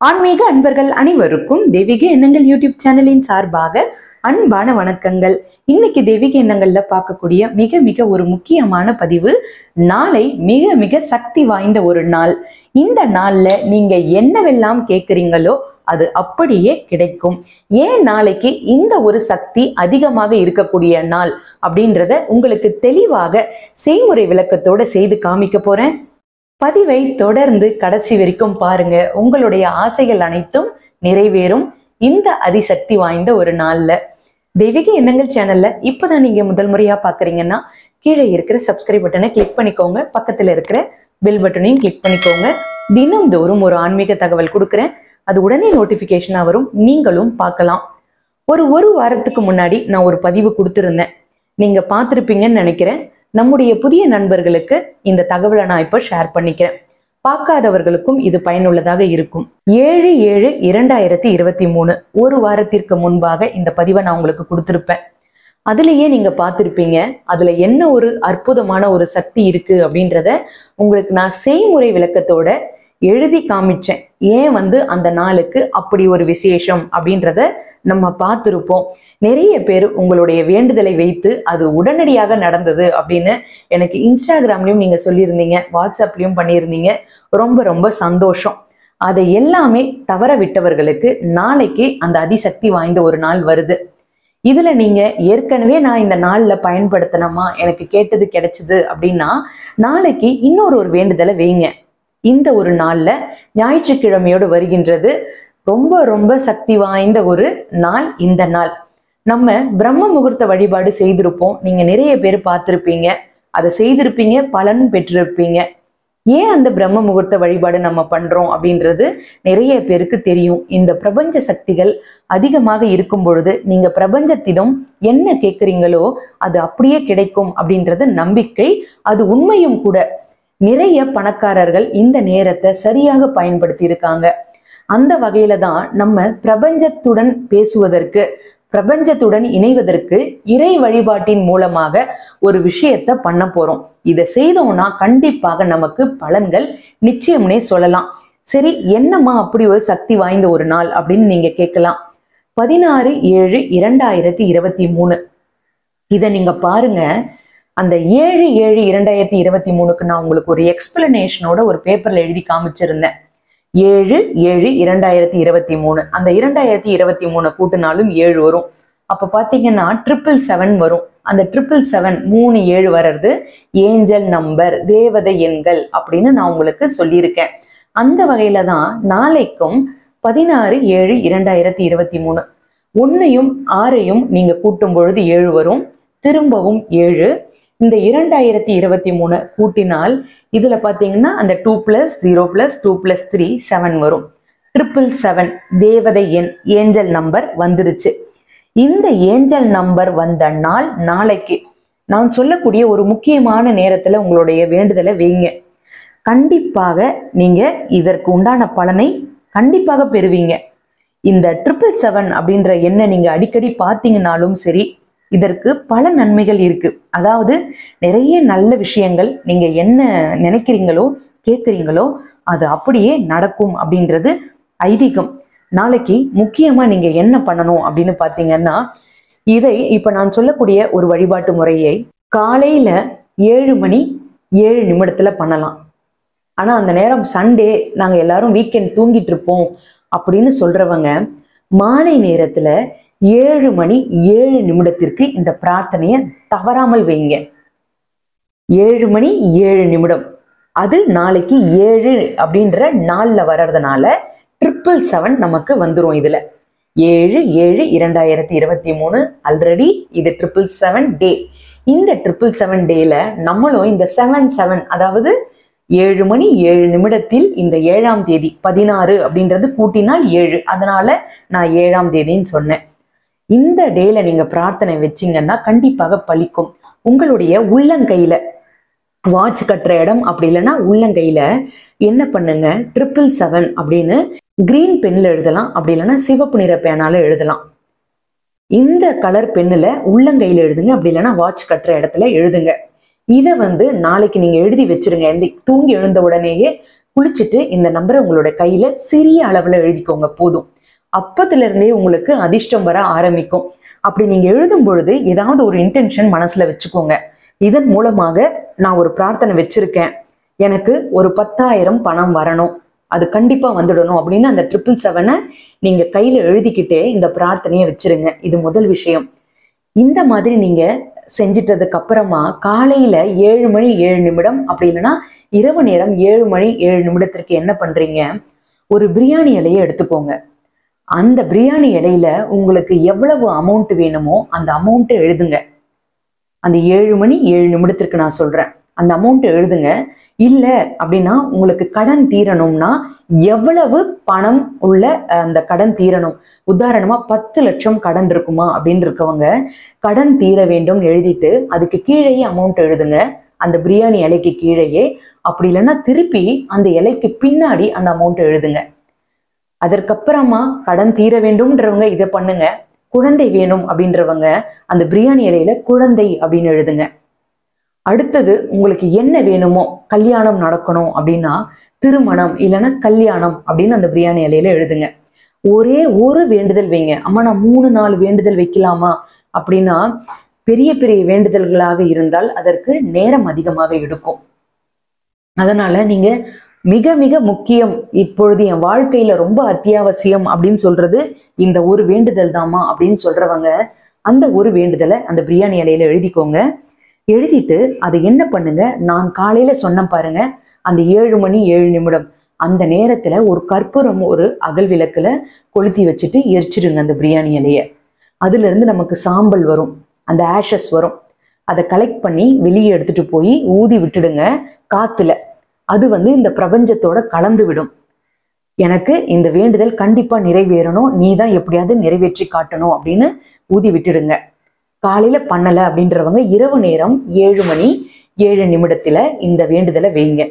ஆன்மீக அன்பர்கள் அனைவருக்கும் தெய்வீக எண்ணங்கள் யூடியூப் சேனலின் சார்பாக அன்பான வணக்கங்கள் இன்னைக்கு தெய்வீக எண்ணங்கள்ல பார்க்கக்கூடிய மிக மிக ஒரு முக்கியமான பதிவு நாளை மிக மிக சக்தி வாய்ந்த ஒரு நாள் இந்த நாள்ல நீங்க என்னவெல்லாம் கேட்குறீங்களோ அது அப்படியே கிடைக்கும் ஏன் நாளைக்கு இந்த ஒரு சக்தி அதிகமாக இருக்கக்கூடிய நாள் அப்படின்றத உங்களுக்கு தெளிவாக செய்முறை விளக்கத்தோட செய்து காமிக்க போறேன் பதிவை தொடர்ந்து கடைசி வரைக்கும் பாருங்க உங்களுடைய ஆசைகள் அனைத்தும் நிறைவேறும் இந்த அதிசக்தி வாய்ந்த ஒரு நாள்ல தெய்வீக எண்ணங்கள் சேனல்ல இப்பதான் நீங்க முதல் முறையா பாக்குறீங்கன்னா கீழே இருக்கிற சப்ஸ்கிரைப் பட்டனை கிளிக் பண்ணிக்கோங்க பக்கத்துல இருக்கிற பெல் பட்டனையும் கிளிக் பண்ணிக்கோங்க தினம்தோறும் ஒரு ஆன்மீக தகவல் கொடுக்குறேன் அது உடனே நோட்டிபிகேஷனா வரும் நீங்களும் பார்க்கலாம் ஒரு ஒரு வாரத்துக்கு முன்னாடி நான் ஒரு பதிவு கொடுத்திருந்தேன் நீங்க பார்த்திருப்பீங்கன்னு நினைக்கிறேன் நம்முடைய புதிய நண்பர்களுக்கு இந்த தகவலை நான் இப்போ ஷேர் பண்ணிக்கிறேன் பார்க்காதவர்களுக்கும் இது பயனுள்ளதாக இருக்கும் ஏழு ஏழு இரண்டாயிரத்தி இருபத்தி மூணு ஒரு வாரத்திற்கு முன்பாக இந்த பதிவை நான் உங்களுக்கு கொடுத்திருப்பேன் அதுலயே நீங்க பார்த்திருப்பீங்க அதுல என்ன ஒரு அற்புதமான ஒரு சக்தி இருக்கு அப்படின்றத உங்களுக்கு நான் செய்முறை விளக்கத்தோட எழுதி காமிச்சேன் ஏன் வந்து அந்த நாளுக்கு அப்படி ஒரு விசேஷம் அப்படின்றத நம்ம பார்த்துருப்போம் நிறைய பேர் உங்களுடைய வேண்டுதலை வைத்து அது உடனடியாக நடந்தது அப்படின்னு எனக்கு இன்ஸ்டாகிராம்லயும் நீங்க சொல்லியிருந்தீங்க வாட்ஸ்அப்லயும் பண்ணியிருந்தீங்க ரொம்ப ரொம்ப சந்தோஷம் அதை எல்லாமே தவற விட்டவர்களுக்கு நாளைக்கு அந்த அதிசக்தி வாய்ந்த ஒரு நாள் வருது இதுல நீங்க ஏற்கனவே நான் இந்த நாள்ல பயன்படுத்தினமா எனக்கு கேட்டது கிடைச்சது அப்படின்னா நாளைக்கு இன்னொரு ஒரு வேண்டுதலை வைங்க இந்த ஒரு நாள்ல ஞாயிற்றுக்கிழமையோடு வருகின்றது ரொம்ப ரொம்ப சக்தி வாய்ந்த ஒரு நாள் இந்த நாள் நம்ம பிரம்ம முகூர்த்த வழிபாடு செய்திருப்போம் நீங்க நிறைய பேர் பார்த்திருப்பீங்க அதை செய்திருப்பீங்க பலன் பெற்றிருப்பீங்க ஏன் அந்த பிரம்ம முகூர்த்த வழிபாடு நம்ம பண்றோம் அப்படின்றது நிறைய பேருக்கு தெரியும் இந்த பிரபஞ்ச சக்திகள் அதிகமாக இருக்கும் பொழுது நீங்க பிரபஞ்சத்திடம் என்ன கேட்குறீங்களோ அது அப்படியே கிடைக்கும் அப்படின்றது நம்பிக்கை அது உண்மையும் கூட நிறைய பணக்காரர்கள் இந்த நேரத்தை சரியாக பயன்படுத்தி இருக்காங்க அந்த வகையில தான் நம்ம பிரபஞ்சத்துடன் பேசுவதற்கு பிரபஞ்சத்துடன் இணைவதற்கு இறை வழிபாட்டின் மூலமாக ஒரு விஷயத்த பண்ண போறோம் இதை செய்தோம்னா கண்டிப்பாக நமக்கு பலன்கள் நிச்சயம்னே சொல்லலாம் சரி என்னம்மா அப்படி ஒரு சக்தி வாய்ந்த ஒரு நாள் அப்படின்னு நீங்க கேட்கலாம் பதினாறு ஏழு இரண்டாயிரத்தி இருபத்தி மூணு இதை நீங்க பாருங்க அந்த ஏழு ஏழு இரண்டாயிரத்தி இருபத்தி மூணுக்கு நான் உங்களுக்கு ஒரு எக்ஸ்பிளனேஷனோட ஒரு பேப்பர்ல எழுதி காமிச்சிருந்தேன் ஏழு ஏழு இரண்டாயிரத்தி இருபத்தி மூணு அந்த இரண்டாயிரத்தி இருபத்தி மூணு கூட்டினாலும் ஏழு வரும் அப்ப பாத்தீங்கன்னா ட்ரிபிள் செவன் வரும் அந்த ட்ரிபிள் செவன் மூணு ஏழு வர்றது ஏஞ்சல் நம்பர் தேவதை எண்கள் அப்படின்னு நான் உங்களுக்கு சொல்லியிருக்கேன் அந்த வகையில தான் நாளைக்கும் பதினாறு ஏழு இரண்டாயிரத்தி இருபத்தி மூணு ஒன்னையும் ஆறையும் நீங்க கூட்டும் பொழுது ஏழு வரும் திரும்பவும் ஏழு இந்த இரண்டாயிரத்தி இருபத்தி மூணு கூட்டினால் இதுல பாத்தீங்கன்னா அந்த two plus zero plus two plus three seven வரும் ட்ரிபிள் செவன் தேவதை எண் ஏஞ்சல் நம்பர் வந்துருச்சு இந்த ஏஞ்சல் நம்பர் வந்த நாள் நாளைக்கு நான் சொல்லக்கூடிய ஒரு முக்கியமான நேரத்துல உங்களுடைய வேண்டுதலை வைங்க கண்டிப்பாக நீங்க இதற்கு உண்டான பலனை கண்டிப்பாக பெறுவீங்க இந்த ட்ரிபிள் செவன் அப்படின்ற எண்ணை நீங்க அடிக்கடி பார்த்தீங்கன்னாலும் சரி இதற்கு பல நன்மைகள் இருக்கு அதாவது நிறைய நல்ல விஷயங்கள் நீங்க என்ன நினைக்கிறீங்களோ கேட்குறீங்களோ அது அப்படியே நடக்கும் அப்படின்றது ஐதீகம் நாளைக்கு முக்கியமா நீங்க என்ன பண்ணணும் அப்படின்னு பாத்தீங்கன்னா இதை இப்ப நான் சொல்லக்கூடிய ஒரு வழிபாட்டு முறையை காலையில ஏழு மணி ஏழு நிமிடத்துல பண்ணலாம் ஆனா அந்த நேரம் சண்டே நாங்க எல்லாரும் வீக்கெண்ட் தூங்கிட்டு இருப்போம் அப்படின்னு சொல்றவங்க மாலை நேரத்துல ஏழு மணி ஏழு நிமிடத்திற்கு இந்த பிரார்த்தனையை தவறாமல் வைங்க ஏழு மணி ஏழு நிமிடம் அது நாளைக்கு ஏழு அப்படின்ற நாள்ல வர்றதுனால ட்ரிபிள் செவன் நமக்கு வந்துரும் இதுல ஏழு ஏழு இரண்டாயிரத்தி இருபத்தி மூணு ஆல்ரெடி இது ட்ரிபிள் செவன் டே இந்த ட்ரிபிள் செவன் டேல நம்மளும் இந்த செவன் செவன் அதாவது ஏழு மணி ஏழு நிமிடத்தில் இந்த ஏழாம் தேதி பதினாறு அப்படின்றது கூட்டினால் ஏழு அதனால நான் ஏழாம் தேதின்னு சொன்னேன் இந்த டேல நீங்க பிரார்த்தனை வச்சீங்கன்னா கண்டிப்பாக பலிக்கும் உங்களுடைய உள்ளங்கையில வாட்ச் கட்டுற இடம் அப்படி இல்லைன்னா உள்ளங்கையில என்ன பண்ணுங்க ட்ரிபிள் செவன் அப்படின்னு கிரீன் பென்ல எழுதலாம் அப்படி இல்லைன்னா சிவப்பு நிற பேனால எழுதலாம் இந்த கலர் பென்னுல உள்ளங்கையில எழுதுங்க அப்படி இல்லைன்னா வாட்ச் கட்டுற இடத்துல எழுதுங்க இதை வந்து நாளைக்கு நீங்க எழுதி வச்சிருங்க இந்த தூங்கி எழுந்த உடனேயே குளிச்சுட்டு இந்த நம்பரை உங்களோட கையில சிறிய அளவுல எழுதிக்கோங்க போதும் அப்பத்துல இருந்தே உங்களுக்கு அதிர்ஷ்டம் வர ஆரம்பிக்கும் அப்படி நீங்க எழுதும் பொழுது ஏதாவது ஒரு இன்டென்ஷன் மனசுல வச்சுக்கோங்க இதன் மூலமாக நான் ஒரு பிரார்த்தனை வச்சிருக்கேன் எனக்கு ஒரு பத்தாயிரம் பணம் வரணும் அது கண்டிப்பா வந்துடணும் அப்படின்னு அந்த ட்ரிபிள் செவனை நீங்க கையில எழுதிக்கிட்டே இந்த பிரார்த்தனையை வச்சிருங்க இது முதல் விஷயம் இந்த மாதிரி நீங்க செஞ்சிட்டதுக்கு அப்புறமா காலையில ஏழு மணி ஏழு நிமிடம் அப்படி இல்லைன்னா இரவு நேரம் ஏழு மணி ஏழு நிமிடத்திற்கு என்ன பண்றீங்க ஒரு பிரியாணி இலையை எடுத்துக்கோங்க அந்த பிரியாணி இலையில உங்களுக்கு எவ்வளவு அமௌண்ட் வேணுமோ அந்த அமௌண்ட்டை எழுதுங்க அந்த ஏழு மணி ஏழு நிமிடத்திற்கு நான் சொல்றேன் அந்த அமௌண்ட் எழுதுங்க இல்ல அப்படின்னா உங்களுக்கு கடன் தீரணும்னா எவ்வளவு பணம் உள்ள அஹ், அந்த கடன் தீரணும் உதாரணமா பத்து லட்சம் கடன் இருக்குமா அப்படின்னு இருக்கவங்க கடன் தீர வேண்டும் எழுதிட்டு அதுக்கு கீழேயே அமௌண்ட் எழுதுங்க அந்த பிரியாணி இலைக்கு கீழேயே அப்படி இல்லைன்னா திருப்பி அந்த இலைக்கு பின்னாடி அந்த அமௌண்ட் எழுதுங்க அதற்கப்புறமா கடன் தீர வேண்டும்ன்றவங்க இதை பண்ணுங்க குழந்தை வேணும் அப்படின்றவங்க அந்த பிரியாணி இலையில குழந்தை அப்படின்னு எழுதுங்க அடுத்தது உங்களுக்கு என்ன வேணுமோ கல்யாணம் நடக்கணும் அப்படின்னா திருமணம் இல்லைன்னா கல்யாணம் அப்படின்னு அந்த பிரியாணி இலையில எழுதுங்க ஒரே ஒரு வேண்டுதல் வைங்க அம்மா நான் மூணு நாலு வேண்டுதல் வைக்கலாமா அப்படின்னா பெரிய பெரிய வேண்டுதல்களாக இருந்தால் அதற்கு நேரம் அதிகமாக எடுக்கும் அதனால நீங்க மிக மிக முக்கியம் இப்பொழுது என் வாழ்க்கையில ரொம்ப அத்தியாவசியம் அப்படின்னு சொல்றது இந்த ஒரு வேண்டுதல் தாமா அப்படின்னு சொல்றவங்க அந்த ஒரு வேண்டுதலை அந்த பிரியாணி இலையில எழுதிக்கோங்க எழுதிட்டு அதை என்ன பண்ணுங்க நான் காலையில சொன்ன பாருங்க அந்த ஏழு மணி ஏழு நிமிடம் அந்த நேரத்துல ஒரு கற்பூரம் ஒரு அகல் விளக்குல கொளுத்தி வச்சுட்டு எரிச்சிடுங்க அந்த பிரியாணி இலைய அதுல இருந்து நமக்கு சாம்பல் வரும் அந்த ஆஷஸ் வரும் அதை கலெக்ட் பண்ணி வெளியே எடுத்துட்டு போய் ஊதி விட்டுடுங்க காத்துல அது வந்து இந்த பிரபஞ்சத்தோட கலந்து விடும் எனக்கு இந்த வேண்டுதல் கண்டிப்பா நிறைவேறணும் நீ தான் எப்படியாவது நிறைவேற்றி காட்டணும் அப்படின்னு ஊதி விட்டுடுங்க காலையில பண்ணல அப்படின்றவங்க இரவு நேரம் ஏழு மணி ஏழு நிமிடத்துல இந்த வேண்டுதலை வைங்க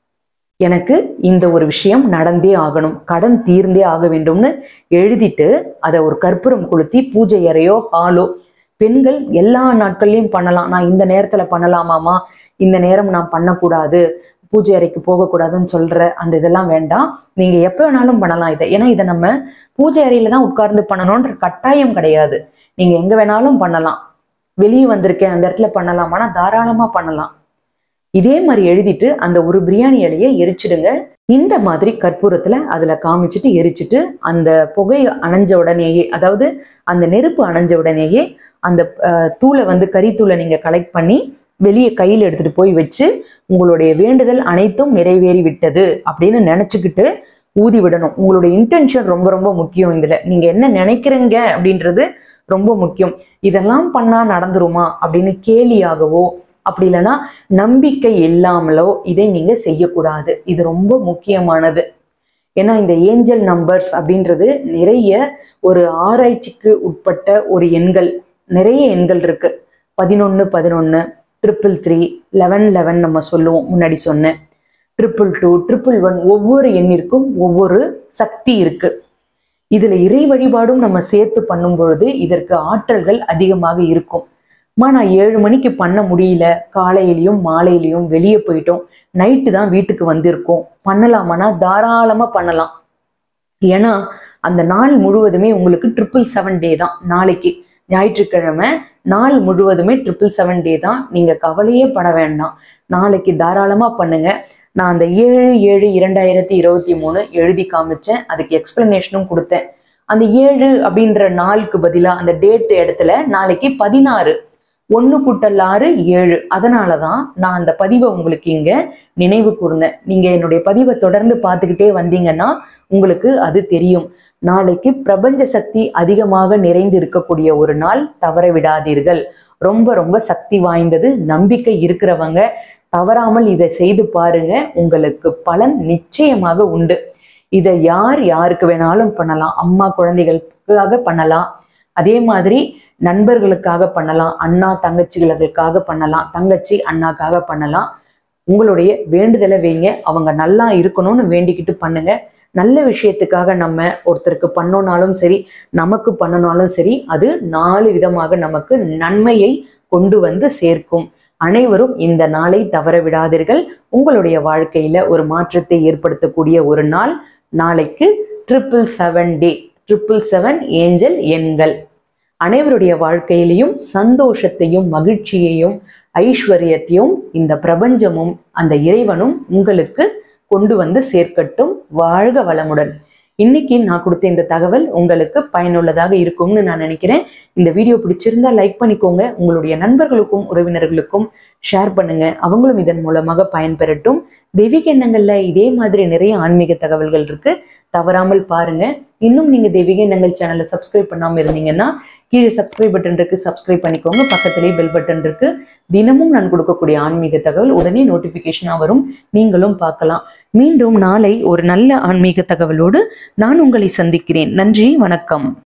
எனக்கு இந்த ஒரு விஷயம் நடந்தே ஆகணும் கடன் தீர்ந்தே ஆக வேண்டும்னு எழுதிட்டு அதை ஒரு கற்பூரம் கொளுத்தி பூஜை அறையோ ஹாலோ பெண்கள் எல்லா நாட்கள்லயும் பண்ணலாம் நான் இந்த நேரத்துல பண்ணலாமாமா இந்த நேரம் நான் பண்ணக்கூடாது பூஜை அறைக்கு போகக்கூடாதுன்னு சொல்ற அந்த இதெல்லாம் வேண்டாம் நீங்க எப்ப வேணாலும் பண்ணலாம் இதை ஏன்னா இதை நம்ம பூஜை அறையில தான் உட்கார்ந்து பண்ணணும்ன்ற கட்டாயம் கிடையாது நீங்க எங்க வேணாலும் பண்ணலாம் வெளியே வந்திருக்கேன் அந்த இடத்துல பண்ணலாமானா தாராளமா பண்ணலாம் இதே மாதிரி எழுதிட்டு அந்த ஒரு பிரியாணி இலையை எரிச்சிடுங்க இந்த மாதிரி கற்பூரத்துல அதுல காமிச்சிட்டு எரிச்சிட்டு அந்த புகை அணைஞ்ச உடனேயே அதாவது அந்த நெருப்பு அணைஞ்ச உடனேயே அந்த அஹ், தூளை வந்து கறித்தூளை நீங்க கலெக்ட் பண்ணி வெளியே கையில் எடுத்துட்டு போய் வச்சு உங்களுடைய வேண்டுதல் அனைத்தும் நிறைவேறி விட்டது அப்படின்னு நினைச்சுக்கிட்டு ஊதி விடணும் உங்களுடைய இன்டென்ஷன் ரொம்ப ரொம்ப முக்கியம் இதுல நீங்க என்ன நினைக்கிறீங்க அப்படின்றது ரொம்ப முக்கியம் இதெல்லாம் பண்ணா நடந்துருமா அப்படின்னு கேலியாகவோ அப்படி இல்லைன்னா நம்பிக்கை இல்லாமலோ இதை நீங்க செய்யக்கூடாது இது ரொம்ப முக்கியமானது ஏன்னா இந்த ஏஞ்சல் நம்பர்ஸ் அப்படின்றது நிறைய ஒரு ஆராய்ச்சிக்கு உட்பட்ட ஒரு எண்கள் நிறைய எண்கள் இருக்கு பதினொன்று பதினொன்று ட்ரிபிள் த்ரீ லெவன் லெவன் நம்ம சொல்லுவோம் முன்னாடி சொன்னேன் ட்ரிபிள் டூ ட்ரிபிள் ஒன் ஒவ்வொரு எண்ணிற்கும் ஒவ்வொரு சக்தி இருக்கு இதுல இறை வழிபாடும் நம்ம சேர்த்து பண்ணும் பொழுது இதற்கு ஆற்றல்கள் அதிகமாக இருக்கும் அம்மா நான் ஏழு மணிக்கு பண்ண முடியல காலையிலயும் மாலையிலயும் வெளியே போயிட்டோம் நைட்டு தான் வீட்டுக்கு வந்திருக்கோம் பண்ணலாமானா தாராளமா பண்ணலாம் ஏன்னா அந்த நாள் முழுவதுமே உங்களுக்கு ட்ரிபிள் செவன் டே தான் நாளைக்கு ஞாயிற்றுக்கிழமை நாள் முழுவதுமே ட்ரிபிள் செவன் டே தான் நீங்க கவலையே பட வேண்டாம் நாளைக்கு தாராளமா பண்ணுங்க நான் அந்த ஏழு ஏழு இரண்டாயிரத்தி இருபத்தி மூணு எழுதி காமிச்சேன் அதுக்கு எக்ஸ்பிளனேஷனும் கொடுத்தேன் அந்த ஏழு அப்படின்ற நாளுக்கு பதிலா அந்த டேட் இடத்துல நாளைக்கு பதினாறு ஒன்று கூட்டல் ஆறு ஏழு அதனால தான் நான் அந்த பதிவை உங்களுக்கு இங்க நினைவு கூர்ந்தேன் நீங்க என்னுடைய பதிவை தொடர்ந்து பார்த்துக்கிட்டே வந்தீங்கன்னா உங்களுக்கு அது தெரியும் நாளைக்கு பிரபஞ்ச சக்தி அதிகமாக நிறைந்து இருக்கக்கூடிய ஒரு நாள் தவற விடாதீர்கள் ரொம்ப ரொம்ப சக்தி வாய்ந்தது நம்பிக்கை இருக்கிறவங்க தவறாமல் இதை செய்து பாருங்க உங்களுக்கு பலன் நிச்சயமாக உண்டு இதை யார் யாருக்கு வேணாலும் பண்ணலாம் அம்மா குழந்தைகளுக்காக பண்ணலாம் அதே மாதிரி நண்பர்களுக்காக பண்ணலாம் அண்ணா தங்கச்சிகளுக்காக பண்ணலாம் தங்கச்சி அண்ணாக்காக பண்ணலாம் உங்களுடைய வேண்டுதலை வைங்க அவங்க நல்லா இருக்கணும்னு வேண்டிக்கிட்டு பண்ணுங்க நல்ல விஷயத்துக்காக நம்ம ஒருத்தருக்கு பண்ணோனாலும் சரி நமக்கு பண்ணனாலும் சரி அது நாலு விதமாக நமக்கு நன்மையை கொண்டு வந்து சேர்க்கும் அனைவரும் இந்த நாளை தவற விடாதீர்கள் உங்களுடைய வாழ்க்கையில ஒரு மாற்றத்தை ஏற்படுத்தக்கூடிய ஒரு நாள் நாளைக்கு triple seven day triple seven angel எண்கள் அனைவருடைய வாழ்க்கையிலையும் சந்தோஷத்தையும் மகிழ்ச்சியையும் ஐஸ்வர்யத்தையும் இந்த பிரபஞ்சமும் அந்த இறைவனும் உங்களுக்கு கொண்டு வந்து சேர்க்கட்டும் வாழ்க வளமுடன் இன்னைக்கு நான் கொடுத்த இந்த தகவல் உங்களுக்கு பயனுள்ளதாக இருக்கும்னு நான் நினைக்கிறேன் இந்த வீடியோ பிடிச்சிருந்தா லைக் பண்ணிக்கோங்க உங்களுடைய நண்பர்களுக்கும் உறவினர்களுக்கும் ஷேர் பண்ணுங்க அவங்களும் இதன் மூலமாக பயன்பெறட்டும் தெய்வீக எண்ணங்கள்ல இதே மாதிரி நிறைய ஆன்மீக தகவல்கள் இருக்கு தவறாமல் பாருங்க இன்னும் நீங்க தெய்வீக எண்ணங்கள் சேனலை சப்ஸ்கிரைப் பண்ணாம இருந்தீங்கன்னா கீழே சப்ஸ்கிரைப் பட்டன் இருக்கு சப்ஸ்கிரைப் பண்ணிக்கோங்க பக்கத்திலேயே பெல் பட்டன் இருக்கு தினமும் நான் கொடுக்கக்கூடிய ஆன்மீக தகவல் உடனே நோட்டிபிகேஷனா வரும் நீங்களும் பார்க்கலாம் மீண்டும் நாளை ஒரு நல்ல ஆன்மீக தகவலோடு நான் உங்களை சந்திக்கிறேன் நன்றி வணக்கம்